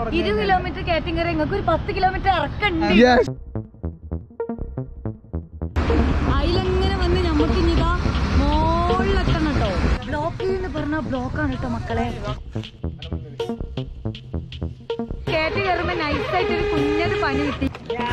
ഇരുപത് കിലോമീറ്റർ കയറ്റം കയറി നിങ്ങൾക്ക് ഒരു പത്ത് കിലോമീറ്റർ ഇറക്കുണ്ട് Yes. അതിലെങ്ങനെ വന്ന് നമുക്ക് ഇനിതാ മോളിലെത്തണം കേട്ടോ ബ്ലോക്ക് എന്ന് പറഞ്ഞ ബ്ലോക്കാണ് കേട്ടോ മക്കളെ കയറ്റി കയറുമ്പോ നൈസായിട്ട് ഒരു കുഞ്ഞൊരു പനി കിട്ടി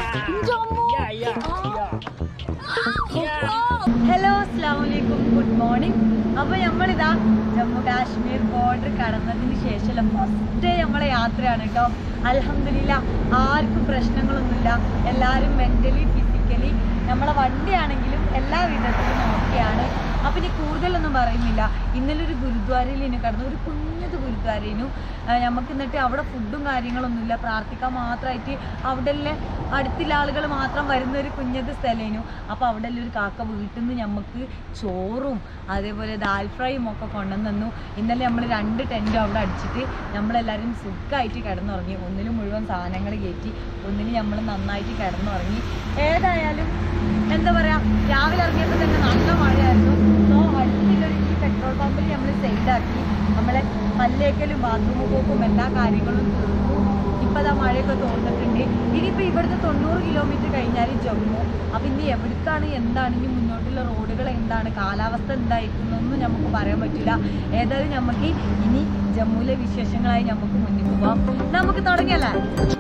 ഹലോ അസ്ലാമലൈക്കും ഗുഡ് മോർണിംഗ് അപ്പൊ നമ്മളിതാ ജമ്മു കാശ്മീർ ബോർഡർ കടന്നതിന് ശേഷമുള്ള ഫസ്റ്റ് ഡേ നമ്മളെ യാത്രയാണ് കേട്ടോ അലഹമില്ല ആർക്കും പ്രശ്നങ്ങളൊന്നുമില്ല എല്ലാവരും മെന്റലി ഫിസിക്കലി നമ്മളെ വണ്ടിയാണെങ്കിലും എല്ലാ വിധത്തിലും ഓക്കെയാണ് അപ്പൊ ഇനി കൂടുതലൊന്നും പറയുന്നില്ല ഇന്നലെ ഒരു ഗുരുദ്വാരയിലേനു കടന്നു ഒരു കുഞ്ഞത് ഗുരുദ്വാരയിനു നമുക്ക് എന്നിട്ട് അവിടെ ഫുഡും കാര്യങ്ങളൊന്നുമില്ല പ്രാർത്ഥിക്കാൻ മാത്രമായിട്ട് അവിടെ അടുത്തുള്ള ആളുകൾ മാത്രം വരുന്ന ഒരു കുഞ്ഞത് സ്ഥലേനു അപ്പൊ അവിടെ ഒരു കാക്ക വീട്ടിൽ നിന്ന് നമുക്ക് ചോറും അതേപോലെ ദാൽ ഫ്രൈയും ഒക്കെ കൊണ്ടുവന്നു ഇന്നലെ നമ്മൾ രണ്ട് ടെൻറ്റും അവിടെ അടിച്ചിട്ട് നമ്മളെല്ലാവരും സുഖമായിട്ട് കിടന്നുറങ്ങി ഒന്നിലും മുഴുവൻ സാധനങ്ങൾ കയറ്റി ഒന്നിലും നമ്മൾ നന്നായിട്ട് കിടന്നുറങ്ങി ഏതായാലും എന്താ പറയാ രാവിലെ ഇറങ്ങിയപ്പോൾ തന്നെ നല്ല മഴയായിരുന്നു സോ അടുത്തുള്ളൊരു ഈ പെട്രോൾ പമ്പിൽ നമ്മൾ സൈഡാക്കി നമ്മളെ പല്ലേക്കലും ബാത്റൂം പോക്കും എല്ലാ കാര്യങ്ങളും തീർന്നു ഇപ്പൊ ദാ മഴയൊക്കെ തോന്നിട്ടുണ്ട് ഇനിയിപ്പോ ഇവിടുന്ന് തൊണ്ണൂറ് കിലോമീറ്റർ കഴിഞ്ഞാൽ ജമ്മു അപ്പൊ ഇനി എവിടേക്കാണ് എന്താണ് ഇനി മുന്നോട്ടുള്ള റോഡുകൾ എന്താണ് കാലാവസ്ഥ എന്തായിരിക്കുന്നൊന്നും നമുക്ക് പറയാൻ പറ്റില്ല ഏതായാലും നമുക്ക് ഇനി ജമ്മുവിലെ വിശേഷങ്ങളായി നമുക്ക് മുന്നിൽ പോവാം നമുക്ക് തുടങ്ങിയല്ലേ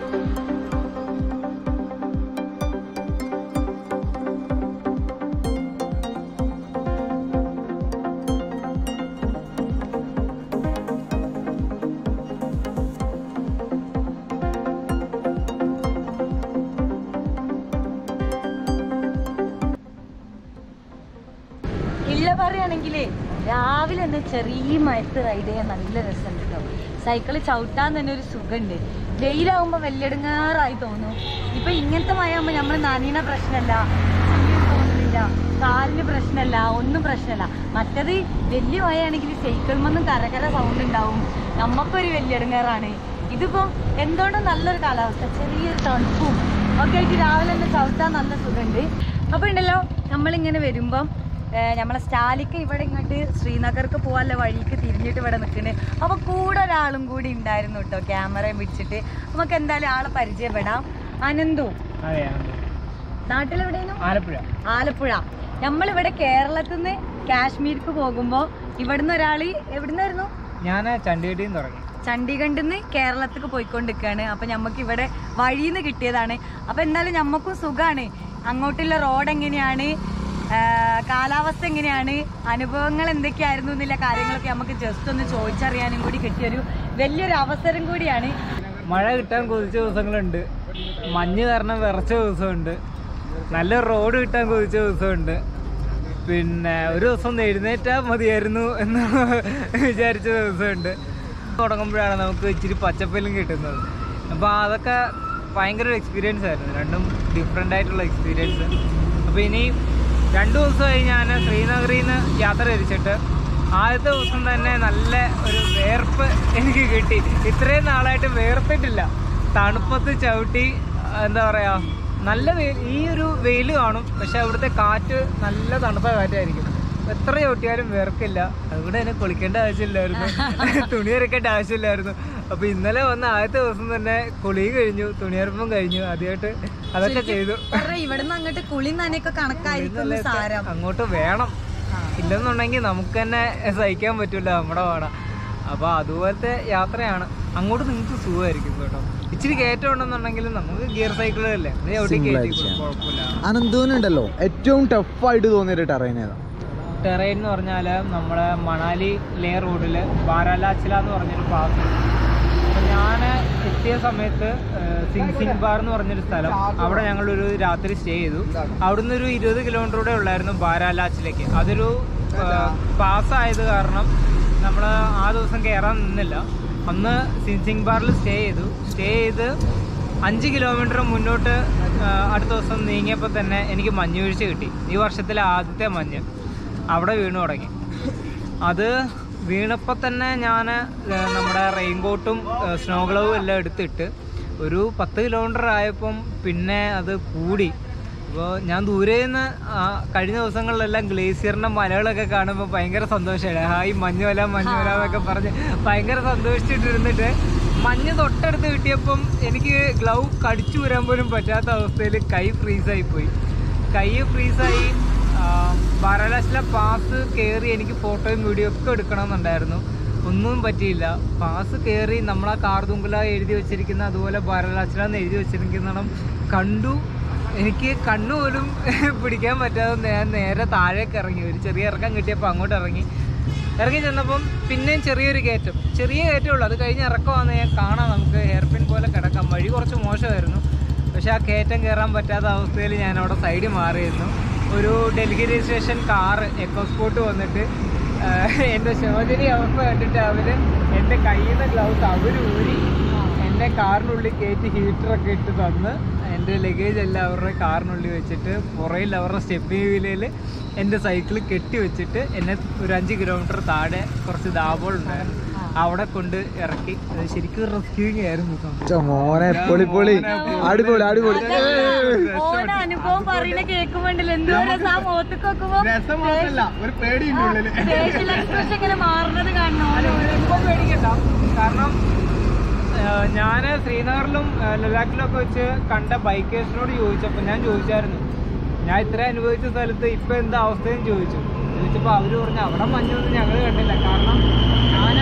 ഇല്ല പറയുകയാണെങ്കിലേ രാവിലെ തന്നെ ചെറിയ മഴത്ത് റൈഡ് ചെയ്യാൻ നല്ല രസമുണ്ട് കേട്ടോ സൈക്കിള് ചവിട്ടാൻ തന്നെ ഒരു സുഖമുണ്ട് വെയിലാവുമ്പോൾ വെല്ലെടുങ്ങാറായി തോന്നും ഇപ്പൊ ഇങ്ങനത്തെ മഴ ആകുമ്പോൾ നമ്മൾ നനീന പ്രശ്നമല്ല ചൂടിന് തോന്നുന്നില്ല കാലിന് പ്രശ്നമല്ല ഒന്നും പ്രശ്നമല്ല മറ്റത് വലിയ മഴയാണെങ്കിൽ സൈക്കിൾമൊന്നും കരകര സൗണ്ട് ഉണ്ടാവും നമുക്കൊരു വെല്ലെടുങ്ങാറാണ് ഇതിപ്പോ എന്തുകൊണ്ടും നല്ലൊരു കാലാവസ്ഥ ചെറിയൊരു തണുപ്പും ഒക്കെ ആയിട്ട് രാവിലെ തന്നെ ചവിട്ടാൻ നല്ല സുഖമുണ്ട് അപ്പൊ ഉണ്ടല്ലോ നമ്മളിങ്ങനെ വരുമ്പം ഏഹ് നമ്മളെ സ്റ്റാലിക്ക് ഇവിടെ ഇങ്ങോട്ട് ശ്രീനഗർക്ക് പോകാനുള്ള വഴിക്ക് തിരിഞ്ഞിട്ട് ഇവിടെ നിൽക്കുന്നുണ്ട് അപ്പൊ കൂടെ ഒരാളും കൂടി ഉണ്ടായിരുന്നു കേട്ടോ ക്യാമറയും പിടിച്ചിട്ട് നമുക്ക് എന്തായാലും ആളെ പരിചയപ്പെടാം അനന്തു അതെ നാട്ടിലെവിടെയായിരുന്നു ആലപ്പുഴ ആലപ്പുഴ നമ്മളിവിടെ കേരളത്തിൽ നിന്ന് കാശ്മീർക്ക് പോകുമ്പോ ഇവിടുന്ന് ഒരാള് എവിടുന്നായിരുന്നു ഞാൻ ചണ്ഡീഗഡിൽ നിന്ന് തുടങ്ങി ചണ്ഡീഗഡിൽ നിന്ന് കേരളത്തിക്ക് പോയിക്കൊണ്ടിരിക്കുകയാണ് അപ്പൊ നമുക്ക് ഇവിടെ വഴിയിൽ നിന്ന് കിട്ടിയതാണ് അപ്പൊ എന്തായാലും നമുക്കും സുഖാണ് അങ്ങോട്ടുള്ള റോഡ് എങ്ങനെയാണ് ആ, കാലാവസ്ഥ എങ്ങനെയാണ് അനുഭവങ്ങൾ എന്തൊക്കെയായിരുന്നു എന്നുള്ള കാര്യങ്ങളൊക്കെ നമുക്ക് ജസ്റ്റ് ഒന്ന് ചോദിച്ചറിയാനും കൂടി കിട്ടിയൊരു വലിയൊരു അവസരം കൂടിയാണ് മഴ കിട്ടാൻ കൊതിച്ച ദിവസങ്ങളുണ്ട് മഞ്ഞ് കാരണം വിറച്ച ദിവസമുണ്ട് നല്ല റോഡ് കിട്ടാൻ കൊതിച്ച ദിവസമുണ്ട് പിന്നെ ഒരു ദിവസം ഒന്ന് എഴുന്നേറ്റാൽ മതിയായിരുന്നു എന്ന് വിചാരിച്ച ദിവസമുണ്ട് തുടങ്ങുമ്പോഴാണ് നമുക്ക് ഇച്ചിരി പച്ചപ്പെല്ലാം കിട്ടുന്നത് അപ്പോൾ അതൊക്കെ ഭയങ്കര ഒരു എക്സ്പീരിയൻസ് ആയിരുന്നു രണ്ടും ഡിഫറെൻ്റ് ആയിട്ടുള്ള എക്സ്പീരിയൻസ് അപ്പോൾ ഇനി രണ്ട് ദിവസമായി ഞാൻ ശ്രീനഗറിൽ നിന്ന് യാത്ര തിരിച്ചിട്ട് ആദ്യത്തെ ദിവസം തന്നെ നല്ല ഒരു വേർപ്പ് എനിക്ക് കിട്ടി ഇത്രയും നാളായിട്ട് വേർത്തിട്ടില്ല തണുപ്പത്ത് ചവിട്ടി എന്താ പറയാ നല്ല വെയിൽ ഈ ഒരു വെയിൽ കാണും പക്ഷെ അവിടുത്തെ കാറ്റ് നല്ല തണുത്ത കാറ്റായിരിക്കും എത്ര ചവിട്ടിയാലും വേർക്കില്ല അതുകൊണ്ട് തന്നെ കുളിക്കേണ്ട ആവശ്യമില്ലായിരുന്നു തുണി ഇറക്കേണ്ട ആവശ്യമില്ലായിരുന്നു അപ്പൊ ഇന്നലെ വന്ന ആദ്യത്തെ ദിവസം തന്നെ കുളി കഴിഞ്ഞു തുണിയറപ്പും കഴിഞ്ഞു ആദ്യമായിട്ട് അതൊക്കെ ചെയ്തു കാരണം ഇവിടുന്ന് അങ്ങോട്ട് കുളി നനയൊക്കെ കണക്കായിരിക്കും എന്ന് സാരം അങ്ങോട്ട് വേണം ഇല്ലെന്നുണ്ടെങ്കിൽ നമുക്ക് തന്നെ സഹിക്കാൻ പറ്റില്ല നമ്മുടെ പാട അപ്പൊ അതുപോലത്തെ യാത്രയാണ് അങ്ങോട്ട് നിങ്ങൾക്ക് സുഖമായിരിക്കും കേട്ടോ ഇച്ചിരി കയറ്റം ഉണ്ടെന്നുണ്ടെങ്കിലും നമുക്ക് ഗിയർ സൈക്കിളല്ലേ അത് എവിടെ Single കയറ്റി ആയിട്ട് ചെയ്യാം. കുഴപ്പമില്ല അനന്തൂനുണ്ടല്ലോ ഏറ്റവും ടഫായിട്ട് തോന്നിയൊരു ടെറൈൻ ഏതാ ടെറൈൻ എന്ന് പറഞ്ഞാൽ നമ്മുടെ മണാലി ലേ റോഡിൽ ബാരാലാച്ചില എന്ന് പറഞ്ഞൊരു പാസ് അപ്പോൾ ഞാൻ എത്തിയ സമയത്ത് ഏഹ്, സിംഗ് സിംഗ് ബാർ എന്ന് പറഞ്ഞൊരു സ്ഥലം അവിടെ ഞങ്ങളൊരു രാത്രി സ്റ്റേ ചെയ്തു അവിടുന്ന് ഒരു ഇരുപത് കിലോമീറ്റർ കൂടെ ഉള്ളായിരുന്നു ബാരാലാച്ചിലേക്ക് അതൊരു പാസ്സായത് കാരണം നമ്മൾ ആ ദിവസം കയറാൻ നിന്നില്ല അന്ന് സിംഗ് സിംഗ് ബാറിൽ സ്റ്റേ ചെയ്തു സ്റ്റേ ചെയ്ത് അഞ്ച് കിലോമീറ്റർ മുന്നോട്ട് ആ, അടുത്ത ദിവസം നീങ്ങിയപ്പോൾ തന്നെ എനിക്ക് മഞ്ഞ് വീഴ്ച കിട്ടി ഈ വർഷത്തിലെ ആദ്യത്തെ മഞ്ഞ് അവിടെ വീണു തുടങ്ങി അത് വീണപ്പോൾ തന്നെ ഞാൻ നമ്മുടെ റെയിൻകോട്ടും സ്നോ ഗ്ലൗവും എല്ലാം എടുത്തിട്ട് ഒരു പത്ത് കിലോമീറ്റർ ആയപ്പം പിന്നെ അത് കൂടി അപ്പോൾ ഞാൻ ദൂരെ നിന്ന് കഴിഞ്ഞ ദിവസങ്ങളിലെല്ലാം ഗ്ലേസിയറിൻ്റെ മലകളൊക്കെ കാണുമ്പോൾ ഭയങ്കര സന്തോഷമാണ് ഹായ് മഞ്ഞുമല മഞ്ഞുമല എന്നൊക്കെ പറഞ്ഞ് ഭയങ്കര സന്തോഷിച്ചിട്ടിരുന്നിട്ട് മഞ്ഞ് തൊട്ടടുത്ത് കിട്ടിയപ്പം എനിക്ക് ഗ്ലൗ കടിച്ചു വരാൻ പോലും പറ്റാത്ത അവസ്ഥയിൽ കൈ ഫ്രീസായി പോയി കൈ ഫ്രീസായി ബാരാലാസിലെ പാസ് കയറി എനിക്ക് ഫോട്ടോയും വീഡിയോ ഒക്കെ എടുക്കണമെന്നുണ്ടായിരുന്നു ഒന്നും പറ്റിയില്ല പാസ് കയറി നമ്മളാ കാർതുങ്കല എഴുതി വെച്ചിരിക്കുന്ന അതുപോലെ ബാരാലാസിലെന്ന് എഴുതി വെച്ചിരിക്കുന്നിടം കണ്ടു എനിക്ക് കണ്ണു പോലും പിടിക്കാൻ പറ്റാതെ ഞാൻ നേരെ താഴേക്ക് ഇറങ്ങി ഒരു ചെറിയ ഇറക്കം കിട്ടിയപ്പോൾ അങ്ങോട്ട് ഇറങ്ങി ഇറങ്ങി ചെന്നപ്പം പിന്നെയും ചെറിയൊരു കയറ്റം ചെറിയ കയറ്റമേ ഉള്ളൂ അത് കഴിഞ്ഞ് ഇറക്കമാണെന്ന് ഞാൻ കാണാം നമുക്ക് ഹെയർ പിൻ പോലെ കിടക്കാം വഴി കുറച്ച് മോശമായിരുന്നു പക്ഷേ ആ കയറ്റം കയറാൻ പറ്റാത്ത അവസ്ഥയിൽ ഞാൻ അവിടെ സൈഡിൽ മാറിയിരുന്നു ഒരു Delhi registration car EcoSport വന്നിട്ട് ആഹ്, എൻ്റെ ശോചനീയ അവസ്ഥ കണ്ടിട്ട് അവർ എൻ്റെ കയ്യിൽ നിന്ന് ഗ്ലൗസ് അവർ ഊരി എന്നെ കാറിനുള്ളിൽ കയറ്റി ഹീറ്ററൊക്കെ ഇട്ട് തന്ന് എൻ്റെ ലഗേജ് എല്ലാം അവരുടെ കാറിനുള്ളിൽ വെച്ചിട്ട് പുറയിൽ അവരുടെ സ്റ്റെപ്പ് വീലയിൽ എൻ്റെ സൈക്കിൾ കെട്ടി വെച്ചിട്ട് എന്നെ ഒരു അഞ്ച് കിലോമീറ്റർ താഴെ കുറച്ച് ദാബോൾ ഉണ്ടായിരുന്നു അവിടെ കൊണ്ട് ഇറക്കി അത് ശരിക്കും റെസ്ക്യൂയിങ് ആയിരുന്നു സംഭവം. ഛെ, മോനെ പൊളി പൊളി അടിപൊളി അടിപൊളി ഓന അനുഭവം പറയുന്ന കേൾക്കുമ്പോണ്ടല്ലോ എന്തോ രസം ആ മുഖത്തേക്ക് നോക്കുമ്പോ ഒരു പേടിയുണ്ട് ഉള്ളില് ഫേഷ്യൽ എക്സ്പ്രഷൻ ഇങ്ങനെ മാറുന്നത് കാണണം ഓരോ ഇപ്പം പേടിക്കണ്ട കാരണം ഞാൻ ശ്രീനഗറിലും ആ, ലഡാക്കിലും ഒക്കെ വെച്ച് കണ്ട ബൈക്കേഴ്സിനോട് ചോദിച്ചപ്പോൾ ഞാൻ ചോദിച്ചായിരുന്നു ഞാൻ ഇത്ര അനുഭവിച്ച സ്ഥലത്ത് ഇപ്പം എന്താ അവസ്ഥയെന്ന് ചോദിച്ചു ചോദിച്ചപ്പോൾ അവർ പറഞ്ഞു അവിടെ മഞ്ഞൊന്നും ഞങ്ങൾ കണ്ടില്ല കാരണം ഞാൻ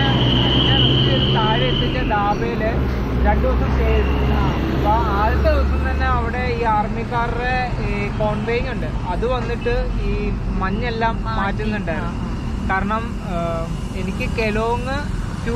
താഴെ എത്തിച്ച ഡാബയിൽ രണ്ട് ദിവസം സ്റ്റേ ചെയ്തു അപ്പോൾ ആദ്യത്തെ ദിവസം തന്നെ അവിടെ ഈ ആർമിക്കാരുടെ ഈ കോൺവേയിങ് ഉണ്ട് അത് വന്നിട്ട് ഈ മഞ്ഞെല്ലാം മാറ്റുന്നുണ്ടായിരുന്നു കാരണം ആഹ്, എനിക്ക് Keylong to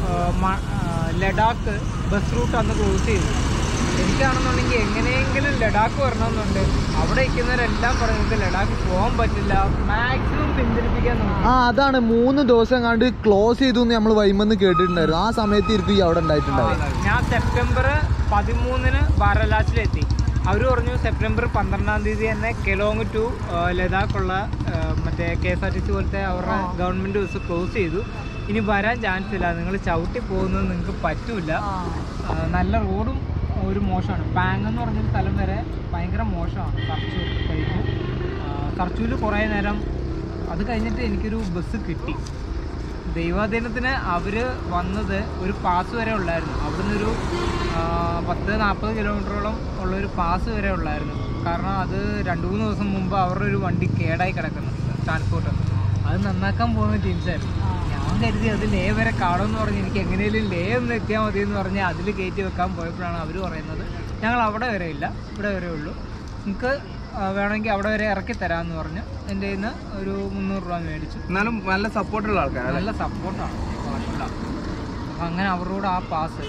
Ladakh bus route അന്ന് ക്ലോസ് ചെയ്തു എനിക്കാണെന്നുണ്ടെങ്കിൽ എങ്ങനെയെങ്കിലും ലഡാക്ക് വരണമെന്നുണ്ട് അവിടെ ഇരിക്കുന്നവരെല്ലാം പറഞ്ഞിട്ട് ലഡാക്ക് പോകാൻ പറ്റില്ല മാക്സിമം പിന്തിരിപ്പിക്കാൻ നോക്കി ആ അതാണ് മൂന്ന് ദിവസം കണ്ട് ക്ലോസ് ചെയ്തു എന്ന് നമ്മൾ വൈമെന്ന് കേട്ടിട്ടുണ്ടായിരുന്നു ആ സമയത്ത് ഇരിക്കും ഈ അവിടെ ഉണ്ടായിട്ടുണ്ടാവും ഞാൻ സെപ്റ്റംബർ പതിമൂന്നിന് ബാരലാച്ചിലെത്തി അവർ പറഞ്ഞു സെപ്റ്റംബർ പന്ത്രണ്ടാം തീയതി തന്നെ കെലോങ് ടു ലഡാക്കുള്ള ആ, മറ്റേ K S R T C പോലത്തെ അവരുടെ ഗവൺമെൻറ് ബസ് ക്ലോസ് ചെയ്തു ഇനി വരാൻ ചാൻസ് ഇല്ല നിങ്ങൾ ചവിട്ടി പോകുന്നത് നിങ്ങൾക്ക് പറ്റൂല ആ, നല്ല റോഡും ഒരു മോശമാണ് പാങ് എന്ന് പറഞ്ഞൊരു സ്ഥലം വരെ ഭയങ്കര മോശമാണ് സർച്ചൂർ കഴിഞ്ഞ് സർച്ചൂരിൽ കുറേ നേരം അത് കഴിഞ്ഞിട്ട് എനിക്കൊരു ബസ് കിട്ടി ദൈവാധീനത്തിന് അവർ വന്നത് ഒരു പാസ് വരെ ഉള്ളായിരുന്നു അവിടുന്ന് ഒരു ആ, പത്ത് നാൽപ്പത് കിലോമീറ്ററോളം ഉള്ള ഒരു പാസ് വരെ ഉള്ളായിരുന്നു കാരണം അത് രണ്ട് മൂന്ന് ദിവസം മുമ്പ് അവരുടെ ഒരു വണ്ടി കേടായി കിടക്കുന്നു ട്രാൻസ്പോർട്ട് അത് നന്നാക്കാൻ പോകുന്ന ടീംസായിരുന്നു ഞാൻ കരുതി അത് ലേ വരെ കാണുമെന്ന് പറഞ്ഞ് എനിക്ക് എങ്ങനെയും ലേ ഒന്ന് എത്തിയാൽ മതി എന്ന് പറഞ്ഞ് അതിൽ കയറ്റി വെക്കാൻ പോയപ്പോഴാണ് അവർ പറയുന്നത് ഞങ്ങൾ അവിടെ വരെ ഇല്ല ഇവിടെ വരെ ഉള്ളൂ നിങ്ങൾക്ക് വേണമെങ്കിൽ അവിടെ വരെ ഇറക്കി തരാമെന്ന് പറഞ്ഞ് എൻ്റെ കയ്യിൽ നിന്ന് ഒരു മുന്നൂറ് രൂപ മേടിച്ചു എന്നാലും നല്ല സപ്പോർട്ടുള്ള ആൾക്കാരാണ് നല്ല സപ്പോർട്ടാണ് കുഴപ്പമില്ല അപ്പം അങ്ങനെ അവരോട് ആ പാസ്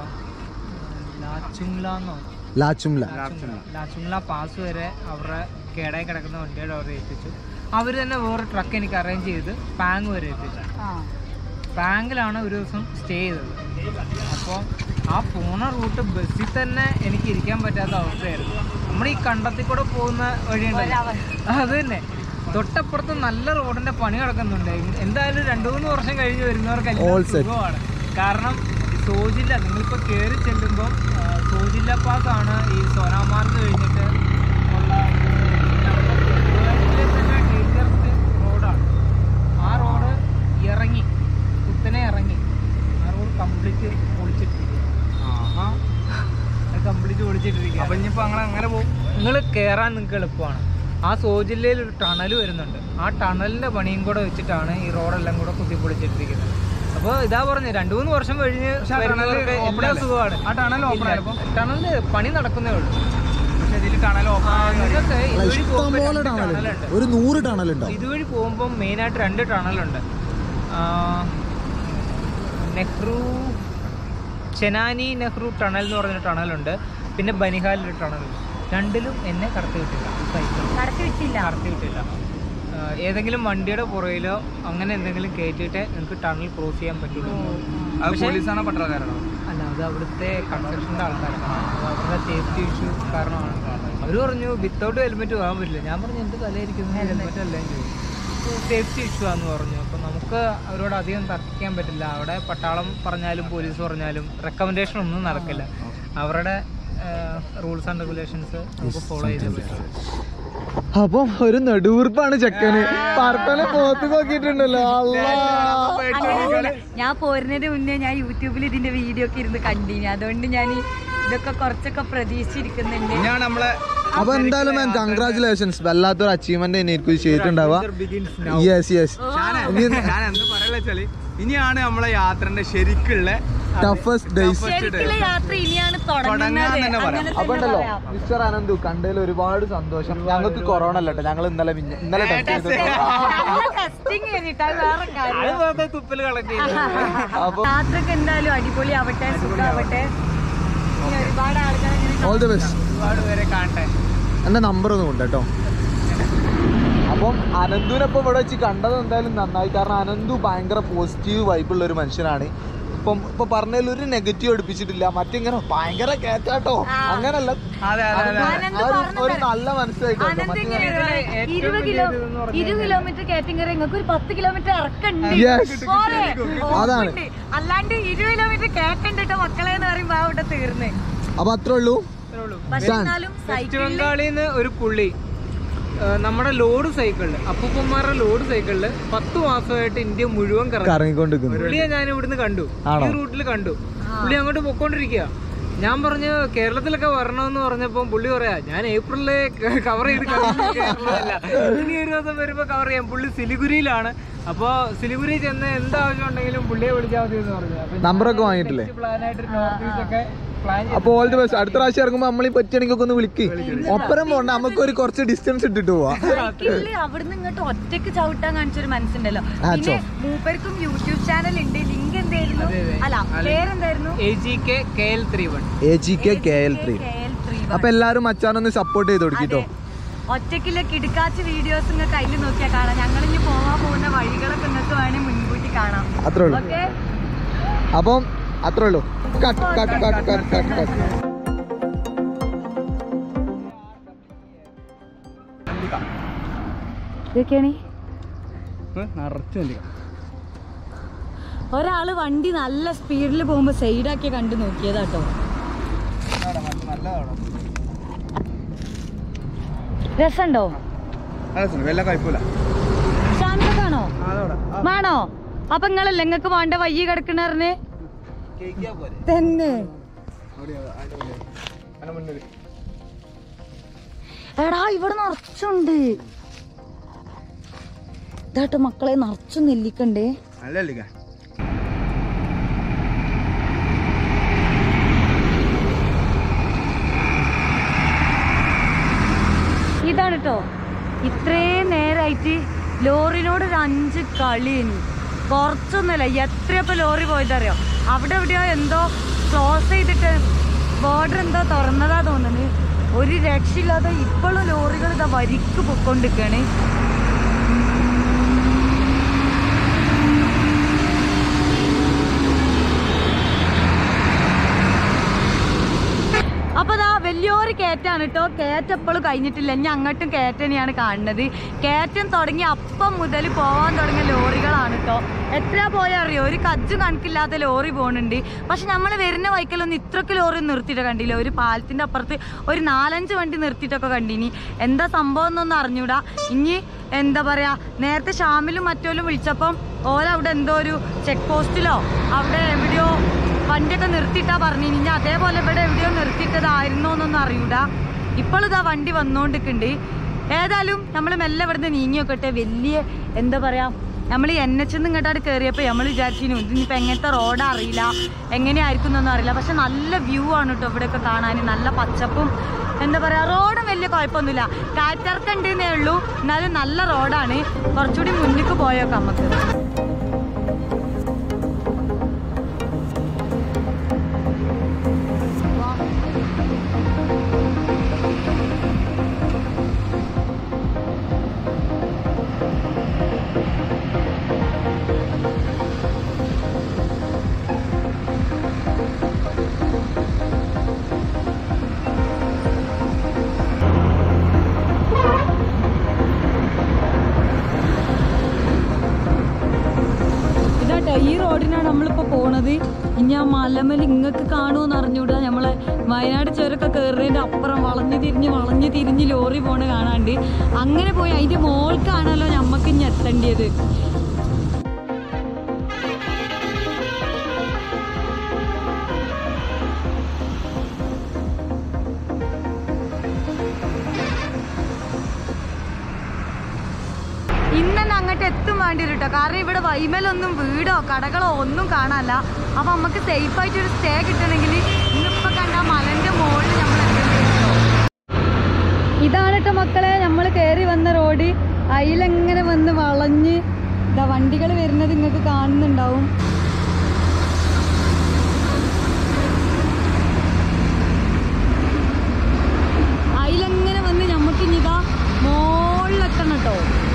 ലാച്ചുങ്ല എന്നോ ലാച്ചുംല ലാച്ചുങ്ല പാസ് വരെ അവരുടെ കേടായി കിടക്കുന്ന വണ്ടിയുടെ അവരെ എത്തിച്ചു അവർ തന്നെ വേറെ ട്രക്ക് എനിക്ക് അറേഞ്ച് ചെയ്ത് പാങ് വരെ എത്തിച്ചു ബാങ്കിലാണ് ഒരു ദിവസം സ്റ്റേ ചെയ്തത് അപ്പോൾ ആ പോണ റൂട്ട് ബസ്സിൽ തന്നെ എനിക്ക് ഇരിക്കാൻ പറ്റാത്ത അവസ്ഥയായിരുന്നു നമ്മൾ ഈ കണ്ടത്തിൽ കൂടെ പോകുന്ന വഴിയുണ്ടല്ലോ അത് തന്നെ തൊട്ടപ്പുറത്ത് നല്ല റോഡിന്റെ പണി നടക്കുന്നുണ്ട് എന്തായാലും രണ്ടു മൂന്ന് വർഷം കഴിഞ്ഞ് വരുന്നവർക്ക് All എല്ലാം set. സുഖമാണ് കാരണം സോജില്ല നിങ്ങളിപ്പോൾ കയറി ചെല്ലുമ്പോൾ സോജില്ല പാസ് ആണ് ഈ സോനാമാർഗ് കഴിഞ്ഞിട്ട് ഉള്ള വേൾഡിലെ തന്നെ ഡേഞ്ചറസ് റോഡാണ് ആ റോഡ് ഇറങ്ങി കുത്തനെ ഇറങ്ങി ആ റോഡ് കംപ്ലീറ്റ് പൊളിച്ചിട്ടിരിക്കുക കംപ്ലീറ്റ് പൊളിച്ചിട്ടിരിക്കുക അപ്പൊ ഇനിയിപ്പോ അങ്ങനെ അങ്ങനെ പോകും നിങ്ങൾ കയറാൻ നിങ്ങൾക്ക് എളുപ്പമാണ് ആ സോജില്ലയിൽ ഒരു ടണൽ വരുന്നുണ്ട് ആ ടണലിന്റെ പണിയും കൂടെ വെച്ചിട്ടാണ് ഈ റോഡെല്ലാം കൂടെ കുത്തിപ്പൊളിച്ചിട്ടിരിക്കുന്നത് അപ്പോൾ ഇതാ പറഞ്ഞു രണ്ടു മൂന്ന് വർഷം കഴിഞ്ഞ് പക്ഷെ ആ tunnel വരുന്നവർക്ക് open എല്ലാം അല്ലേ? സുഖമാണ് ആ ടണൽ ഓപ്പൺ ഇല്ല, ആയപ്പോ ടണലില് പണി നടക്കുന്നേ ഉള്ളൂ പക്ഷെ ഇതിൽ ടണൽ ഓപ്പൺ നിങ്ങൾക്ക് അല്ല, ഇതുവഴി ഇഷ്ടം പോകുമ്പോൾ പോലെ രണ്ട് ടണലുണ്ട് ടണലുണ്ട് ഒരു നൂറ് ടണലുണ്ടാവും ഇതുവഴി പോകുമ്പോൾ മെയിനായിട്ട് രണ്ട് ടണലുണ്ട് ആ, നെഹ്റു ചെനാനി നെഹ്റു ടണൽ എന്ന് പറഞ്ഞൊരു ടണലുണ്ട് പിന്നെ ബനിഹാലിൽ ഒരു ടണലുണ്ട് രണ്ടിലും എന്നെ കടത്തി വിട്ടില്ല സൈക്കിൾ കടത്തി വിട്ടില്ല കടത്തി വിട്ടില്ല ആ, ഏതെങ്കിലും വണ്ടിയുടെ പുറകിലോ അങ്ങനെ എന്തെങ്കിലും കയറ്റിയിട്ടേ നിങ്ങൾക്ക് ടണൽ ക്രോസ് ചെയ്യാൻ പറ്റുള്ളൂ അത് പക്ഷേ- പോലീസാണോ പട്ടാളക്കാരാണോ അല്ല അത് അവിടുത്തെ കൺസ്ട്രക്ഷൻ്റെ ആൾക്കാരാണ് അത് അവരുടെ സേഫ്റ്റി ഇഷ്യൂ കാരണമാണ് അവർ പറഞ്ഞു വിത്തൗട്ട് ഹെൽമെറ്റ് പോകാൻ പറ്റില്ല ഞാൻ പറഞ്ഞു എന്ത് തലയിരിക്കുന്നു ഹെൽമെറ്റ് അല്ല ചോദിച്ചു സേഫ്റ്റി ഇഷ്യൂ ആണെന്ന് പറഞ്ഞു അപ്പോൾ നമുക്ക് അവരോട് അധികം തർക്കിക്കാൻ പറ്റില്ല അവിടെ പട്ടാളം പറഞ്ഞാലും പോലീസ് പറഞ്ഞാലും റെക്കമെൻഡേഷൻ ഒന്നും നടക്കില്ല അവരുടെ റൂൾസ് ആൻഡ് റെഗുലേഷൻസ് നമുക്ക് ഫോളോ ചെയ്തേ പറ്റും അപ്പം ഒരു നെടുവീർപ്പാണ് ചെക്കന് പറപ്പനെ പോത്ത് നോക്കിയിട്ടുണ്ടല്ലോ അല്ലാ അങ്ങനെയൊന്നുമില്ല. ഞാൻ പോരുന്നതിന് മുന്നേ ഞാൻ യൂട്യൂബിൽ ഇതിന്റെ വീഡിയോ ഒക്കെ ഇരുന്ന് കണ്ടിനി അതുകൊണ്ട് ഞാൻ ഇതൊക്കെ കുറച്ചൊക്കെ പ്രതീക്ഷിച്ചിരിക്കുന്നുണ്ട് ഇനിയാണ് നമ്മളെ അപ്പൊ എന്തായാലും മാം കൺഗ്രാചുലേഷൻസ് വല്ലാത്തൊരു അച്ചീവ്മെന്റ് തന്നെയായിരിക്കും ചെയ്തിട്ടുണ്ടാവുക യെസ് യെസ് ഞാന് ഞാൻ എന്ത് പറയല വെച്ചാല് ഇനിയാണ് നമ്മളെ യാത്രന്റെ ശരിക്കുള്ള ടഫസ്റ്റ് ഡേയ്സ് ശരിക്കുള്ള യാത്ര ഇനിയാണ് തുടങ്ങാൻ തുടങ്ങുന്നത് തന്നെ പറയാം. അങ്ങനെ അപ്പൊ തന്നെ ഉണ്ടല്ലോ പറയാം. മിസ്റ്റർ അനന്തു കണ്ടതിൽ ഒരുപാട് സന്തോഷം ഞങ്ങൾക്ക് കൊറോണ അല്ല കേട്ടോ ഞങ്ങൾ ഇന്നലെ മിഞ്ഞ- ഇന്നലെ ടെസ്റ്റ് ചെയ്തു നല്ല ടെസ്റ്റിംഗ് കഴിഞ്ഞിട്ട് അത് വേറെ കാര്യം വെറുതെ തുപ്പല് കളക്ട് ചെയ്തു അപ്പൊ യാത്രക്ക് എന്തായാലും അടിപൊളി ആവട്ടെ സുഖാവട്ടെ ഇനി ഒരുപാട് ആളുകൾ ഇങ്ങനെ ഓൾ ദി ബെസ്റ്റ് ഒരുപാട് പേരെ കാണട്ടെ എന്റെ നമ്പർ ഒന്നും ഉണ്ട് കേട്ടോ അപ്പം അനന്തുവിനൊപ്പം ഇവിടെ വെച്ച് കണ്ടത് എന്തായാലും നന്നായി കാരണം അനന്തു ഭയങ്കര പോസിറ്റീവ് വൈബുള്ള ഒരു മനുഷ്യനാണ് ഇപ്പം ഇപ്പൊ പറഞ്ഞതിൽ ഒരു നെഗറ്റീവ് അടുപ്പിച്ചിട്ടില്ല മറ്റിങ്ങനെ ഭയങ്കര കേറ്റാട്ടോ അങ്ങനല്ല അതെ അതെ അതെ ആനന്ദ് ആ ഒരു- പറഞ്ഞത് ഒരു നല്ല മനസ്സിലായിട്ടോ അനന്ത് ഇങ്ങനെയാണ് ഇരുപത് കിലോ ഇരുപത് കിലോമീറ്റർ കയറ്റിങ്ങറി നിങ്ങൾക്ക് ഒരു പത്ത് കിലോമീറ്റർ ഇറക്കുണ്ട് Yes. പോരെ? അതാണ്. ഓർമ്മയുണ്ട്. അല്ലാണ്ട് ഇരുപത് കിലോമീറ്റർ കയറ്റുണ്ട് കേട്ടോ മക്കളെ എന്ന് പറയുമ്പോ ആ അവിടെ തീർന്ന് അപ്പൊ അത്രേ ഉള്ളൂ പക്ഷെ Done. എന്നാലും വെസ്റ്റ് സൈക്കിളിൽ ബംഗാളിൽ ഒരു പുള്ളി ആ, നമ്മുടെ ലോഡ് സൈക്കിളില് അപ്പൂപ്പന്മാരുടെ ലോഡ് സൈക്കിളില് പത്ത് മാസമായിട്ട് ഇന്ത്യ മുഴുവൻ കറങ്ങി കറങ്ങിക്കൊണ്ടിരിക്കുന്നു പുള്ളിയെ ഞാൻ ഇവിടുന്ന് കണ്ടു ആണോ? ഈ റൂട്ടിൽ കണ്ടു പുള്ളി അങ്ങോട്ട് പൊക്കോണ്ടിരിക്കുക ഞാൻ പറഞ്ഞു കേരളത്തിലൊക്കെ വരണമെന്ന് പറഞ്ഞപ്പോ പുള്ളി പറയാ ഞാൻ ഏപ്രിലില് കവർ ചെയ്ത് കഴിഞ്ഞു കേരളമല്ല. ഇനി ഒരു ദിവസം വരുമ്പോ കവർ ചെയ്യാം പുള്ളി സിലിഗുരിയിലാണ് അപ്പൊ സിലിഗുരി ചെന്ന് എന്താവശ്യം ഉണ്ടെങ്കിലും പുള്ളിയെ വിളിച്ചാൽ മതി എന്ന് പറഞ്ഞു അപ്പൊ നമ്പറൊക്കെ വാങ്ങിയിട്ടില്ലേ പ്ലാൻ ആയിട്ട് നോർത്ത് ഈസ്റ്റ് ഒക്കെ പ്ലാൻ അപ്പൊ ഓൾ ദി ബെസ്റ്റ് അടുത്ത പ്രാവശ്യം ഇറങ്ങുമ്പോ നമ്മളീ പറ്റുകയാണെങ്കിൽ ഒക്കെ ഒന്ന് വിളിക്ക് ഒപ്പരം പോണ്ട നമുക്ക് ഒരു കുറച്ച് ഡിസ്റ്റൻസ് ഇട്ടിട്ട് പോവാ സൈക്കിളിൽ അവിടുന്ന് ഇങ്ങോട്ട് ഒറ്റക്ക് ചവിട്ടാൻ കാണിച്ചൊരു മനസ്സുണ്ടല്ലോ ആ, പിന്നെ മൂപ്പർക്കും യൂട്യൂബ് ചാനൽ ഉണ്ട് ലിങ്ക് എന്തായിരുന്നു അല്ല പേരെന്തായിരുന്നു A G K K L three one A G K K L three KL3. അപ്പൊ എല്ലാരും മച്ചാനൊന്ന് സപ്പോർട്ട് ചെയ്ത് കൊടുക്കിട്ടോ ഒറ്റക്കിലെ കിടക്കാച്ച വീഡിയോസ് നിങ്ങൾക്ക് അതിൽ നോക്കിയാൽ കാണാം ഞങ്ങൾ ഇനി പോവാൻ പോകുന്ന വഴികളൊക്കെ നിങ്ങൾക്ക് വേണേൽ മുൻകൂട്ടി കാണാം അത്രേ ഉള്ളൂ ഓക്കെ അപ്പം അത്രേ ഉള്ളൂ cut cut cut cut cut cut ഇതൊക്കെയാണ് നിറച്ചു നെല്ലിക്ക ഒരാള് വണ്ടി നല്ല സ്പീഡിൽ പോകുമ്പോ സൈഡാക്കി കണ്ടു നോക്കിയതാട്ടോ രസമുണ്ടോ വല്ല കുഴപ്പമില്ല ശാന്തക്കാണോ വേണോ അപ്പൊ നിങ്ങളല്ലേ നിങ്ങക്ക് വേണ്ട വയ്യ കിടക്കണറിന് തന്നെ എടാ ഇവിടെ നിറച്ചുണ്ട് ഇതാട്ടോ മക്കളെ നിറച്ചു നെല്ലിക്കണ്ടേ നല്ല നെല്ലിക്ക ഇതാണ് കേട്ടോ ഇത്രയും നേരമായിട്ട് ലോറിനോട് ഒരു അഞ്ച് കളിയിനി കുറച്ചൊന്നുമല്ല എത്രയപ്പോ ലോറി പോയതറിയോ അവിടെ എവിടെയോ എന്തോ ക്ലോസ് ചെയ്തിട്ട് ബോർഡർ എന്തോ തുറന്നതാ തോന്നുന്നത് ഒരു രക്ഷയില്ലാതെ ഇപ്പോഴും ലോറികൾ ഇതാ വരിക്ക് പൊക്കോണ്ടിരിക്കുകയാണ് അപ്പൊ ദാ വലിയൊരു കയറ്റാണ് കേട്ടോ കയറ്റം എപ്പോഴും കഴിഞ്ഞിട്ടില്ല ഇനി അങ്ങോട്ടും കയറ്റനെയാണ് കാണുന്നത് കയറ്റം തുടങ്ങി അപ്പം മുതൽ പോവാൻ തുടങ്ങിയ ലോറികളാണ് കേട്ടോ എത്ര പോയാ അറിയോ ഒരു കജ്ജ് കണക്കില്ലാത്ത ലോറി പോകുന്നുണ്ട് പക്ഷെ നമ്മൾ വരുന്ന വൈക്കലൊന്നും ഇത്രക്ക് ലോറി നിർത്തിയിട്ട് കണ്ടില്ല ഒരു പാലത്തിന്റെ അപ്പുറത്ത് ഒരു നാലഞ്ച് വണ്ടി നിർത്തിയിട്ടൊക്കെ കണ്ടിനി എന്താ സംഭവം എന്നൊന്നും അറിഞ്ഞൂടാ ഇനി എന്താ പറയാ നേരത്തെ ഷാമിലും മറ്റോലും വിളിച്ചപ്പം ഓല അവിടെ എന്തോ ഒരു ചെക്ക് പോസ്റ്റിലോ അവിടെ എവിടെയോ വണ്ടിയൊക്കെ നിർത്തിയിട്ടാ പറഞ്ഞു ഇനി അതേപോലെ ഇവിടെ എവിടെയോ നിർത്തിയിട്ടതായിരുന്നോ എന്നൊന്നും അറിയൂല ഇപ്പോൾ ഇതാ വണ്ടി വന്നോണ്ടിരിക്കുന്നുണ്ട് ഏതായാലും നമ്മൾ മെല്ലെ ഇവിടുന്ന് നീങ്ങി നോക്കട്ടെ വലിയ എന്താ പറയാ നമ്മൾ എൻ എച്ച് നിന്ന് ഇങ്ങോട്ടാണ് കയറിയപ്പോൾ നമ്മൾ വിചാരിച്ചിരുന്നു ഇതിനിപ്പോൾ എങ്ങനത്തെ റോഡ് അറിയില്ല എങ്ങനെയായിരിക്കും എന്നൊന്നും അറിയില്ല പക്ഷെ നല്ല വ്യൂ ആണ് കേട്ടോ ഇവിടെയൊക്കെ കാണാൻ നല്ല പച്ചപ്പും എന്താ പറയാ റോഡും വലിയ കുഴപ്പമൊന്നുമില്ല കാറ്റർക്കുണ്ടെന്നേ ഉള്ളൂ എന്നാലും നല്ല റോഡാണ് കുറച്ചുകൂടി മുന്നിക്ക് പോയേക്കാം നമുക്ക് ഇതാട്ടോ ഈ റോഡിനാണ് നമ്മളിപ്പോ പോണത് ഇനി ആ മലമേൽ ഇങ്ങക്ക് കാണുമെന്ന് അറിഞ്ഞൂടാ നമ്മളെ വയനാട് ചുരമൊക്കെ കയറുന്നതിന്റെ അപ്പുറം വളഞ്ഞു തിരിഞ്ഞ് വളഞ്ഞു തിരിഞ്ഞ് ലോറി പോണ് കാണാണ്ട് അങ്ങനെ പോയി അതിന്റെ മോൾക്കാണല്ലോ ഞമ്മക്ക് ഇനി എത്തേണ്ടിയത് ഇന്നെ അങ്ങോട്ട് എത്തും വേണ്ടി വരും കേട്ടോ കാരണം ഇവിടെ വൈമലൊന്നും വീടോ കടകളോ ഒന്നും കാണാനല്ല അപ്പൊ നമുക്ക് സേഫ് ആയിട്ട് ഒരു സ്റ്റേ കിട്ടണമെങ്കിൽ ഇന്നിപ്പോ കണ്ട മലന്റെ മുകളിൽ നമ്മൾ ഇതാണ് കേട്ടോ മക്കളെ നമ്മൾ കയറി വന്ന റോഡ് അതിലെങ്ങനെ വന്ന് വളഞ്ഞ് ഇതാ വണ്ടികൾ വരുന്നത് നിങ്ങൾക്ക് കാണുന്നുണ്ടാവും അതിലെങ്ങനെ വന്ന് നമുക്ക് ഇനി ഇതാ മോളിലെത്തണം കേട്ടോ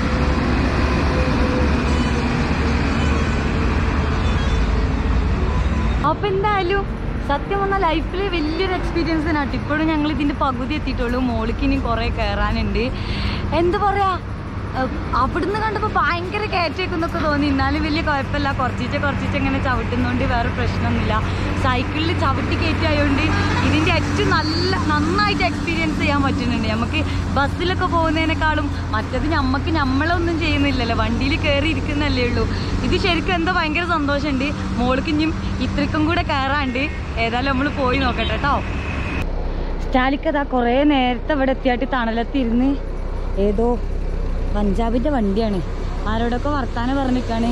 അപ്പൊ എന്തായാലും സത്യം പറഞ്ഞാൽ ലൈഫിൽ വലിയൊരു എക്സ്പീരിയൻസ് തന്നെയാട്ടോ ഇപ്പോഴും ഞങ്ങൾ ഇതിന്റെ പകുതി എത്തിയിട്ടുള്ളൂ മോളിക്ക് ഇനി കുറെ കയറാനുണ്ട് എന്താ പറയാ അഹ് അവിടുന്ന് കണ്ടപ്പോൾ ഭയങ്കര കയറ്റേക്കുന്നൊക്കെ തോന്നി എന്നാലും വലിയ കുഴപ്പമില്ല കുറച്ചിച്ച് കുറച്ചിച്ച് ഇങ്ങനെ ചവിട്ടുന്നോണ്ട് വേറെ പ്രശ്നമൊന്നുമില്ല സൈക്കിളിൽ ചവിട്ടി കയറ്റായതുകൊണ്ട് ഇതിന്റെ ഏറ്റവും നല്ല നന്നായിട്ട് എക്സ്പീരിയൻസ് ചെയ്യാൻ പറ്റുന്നുണ്ട് നമുക്ക് ബസ്സിലൊക്കെ പോകുന്നതിനേക്കാളും മറ്റത് നമുക്ക് നമ്മളൊന്നും ചെയ്യുന്നില്ലല്ലോ വണ്ടിയിൽ കയറി ഇരിക്കുന്നല്ലേ ഉള്ളൂ ഇത് ശരിക്കും എന്തോ ഭയങ്കര സന്തോഷമുണ്ട് മോൾക്ക് ഇനിയും ഇത്രയ്ക്കും കൂടെ കയറാണ്ട് ഏതായാലും നമ്മൾ പോയി നോക്കട്ടെ കേട്ടോ സ്റ്റാലിക്കതാ കുറേ നേരത്തെ ഇവിടെ എത്തിയായിട്ട് തണലത്തിരുന്ന് ഏതോ പഞ്ചാബിന്റെ വണ്ടിയാണ് ആരോടൊക്കെ വർത്താനം പറഞ്ഞിക്കാണ്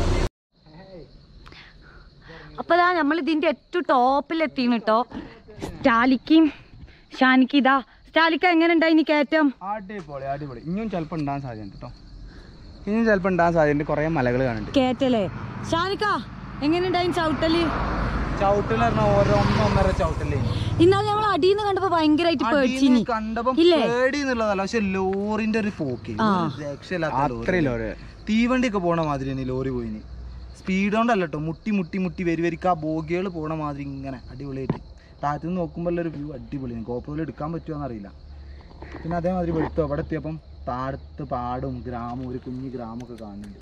അപ്പൊ ദാ നമ്മൾ ഇതിന്റെ ഏറ്റവും ടോപ്പിൽ എത്തിന്ന് കേട്ടോ സ്റ്റാലിക്കും ഷാനിക്ക് ഇതാ സ്റ്റാലിക്ക എങ്ങനെ ഉണ്ടായി കയറ്റം അടിപൊളി അടിപൊളി ഇനിയും ചിലപ്പോൾ ഉണ്ടാകാൻ സാധ്യതയുണ്ട് കേട്ടോ ഇനിയും ചിലപ്പോൾ ഉണ്ടാകാൻ സാധ്യതയുണ്ട് കുറേ മലകൾ കാണുന്നുണ്ട് കയറ്റല്ലേ ഷാനിക്ക എങ്ങനെ ഉണ്ടായി ചവിട്ടല് ചവിട്ടിൽ പറഞ്ഞാൽ ഓരോ ഒന്നൊന്നര ചവിട്ടല്ലേ ഇന്നാളെ നമ്മൾ അടിയിൽ നിന്ന് കണ്ടപ്പോ ഭയങ്കരമായിട്ട് പേടിച്ചിനി കണ്ടപ്പോ ഇല്ലേ? പേടി എന്നുള്ളതല്ല പക്ഷെ ലോറിന്റെ ഒരു പോക്ക് ആ. അത്രയും ലോറി തീവണ്ടി ഒക്കെ പോണ മാതിരി തന്നെ ലോറി പോയിന് സ്പീഡ് കൊണ്ടല്ല കേട്ടോ മുട്ടി മുട്ടി മുട്ടി വരി വരിക്ക് ആ ബോഗികൾ പോണ മാതിരി ഇങ്ങനെ അടിപൊളിയായിട്ട് താഴത്തു നിന്ന് നോക്കുമ്പോൾ ഒരു വ്യൂ അടിപൊളിയാണ് ഗോപ്രോയിൽ എടുക്കാൻ പറ്റുമോ എന്നറിയില്ല പിന്നെ അതേമാതിരി വെളുത്തു അവിടെ എത്തിയപ്പം താഴത്ത് പാടും ഗ്രാമവും ഒരു കുഞ്ഞു ഗ്രാമമൊക്കെ കാണുന്നുണ്ട്